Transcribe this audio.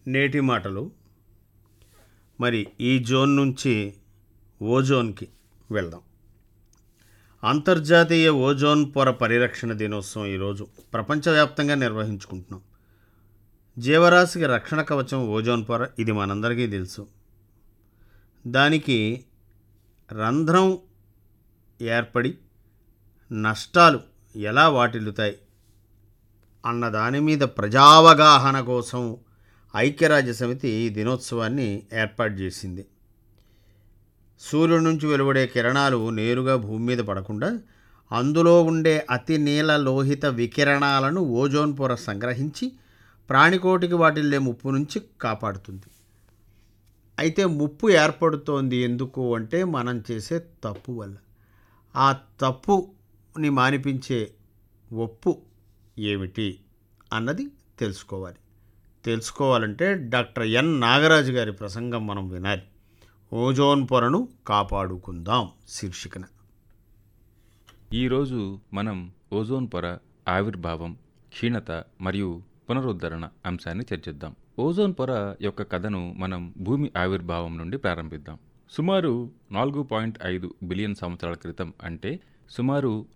నేటి మాటలు మరి ఈ జోన్ నుంచి ఓజోన్కి వెళ్దాం అంతర్జాతీయ ఓజోన్ పొర పరిరక్షణ దినోత్సవం ఈరోజు ప్రపంచవ్యాప్తంగా నిర్వహించుకుంటున్నాం జీవరాశికి రక్షణ కవచం ఓజోన్ పొర ఇది మనందరికీ తెలుసు దానికి రంధ్రం ఏర్పడి నష్టాలు ఎలా వాటిల్లుతాయి అన్న దాని మీద ప్రజావగాహన కోసం ఐక్యరాజ్య సమితి ఈ దినోత్సవాన్ని ఏర్పాటు చేసింది సూర్యుడి నుంచి వెలువడే కిరణాలు నేరుగా భూమి మీద పడకుండా అందులో ఉండే అతి నీల లోహిత వికిరణాలను ఓజోన్ పొర సంగ్రహించి ప్రాణికోటికి వాటిల్లే ముప్పు నుంచి కాపాడుతుంది అయితే ముప్పు ఏర్పడుతోంది ఎందుకు అంటే మనం చేసే తప్పు వల్ల ఆ తప్పుని మానిపించే ఒప్పు ఏమిటి అన్నది తెలుసుకోవాలి తెలుసుకోవాలంటే డాక్టర్ ఎన్ నాగరాజు గారి ప్రసంగం మనం వినాలి ఓజోన్ పొరను కాపాడుకుందాం శీర్షికన ఈరోజు మనం ఓజోన్ పొర ఆవిర్భావం క్షీణత మరియు పునరుద్ధరణ అంశాన్ని చర్చిద్దాం ఓజోన్ పొర యొక్క కథను మనం భూమి ఆవిర్భావం నుండి ప్రారంభిద్దాం సుమారు నాలుగు పాయింట్ ఐదు బిలియన్ సంవత్సరాల క్రితం అంటే సుమారు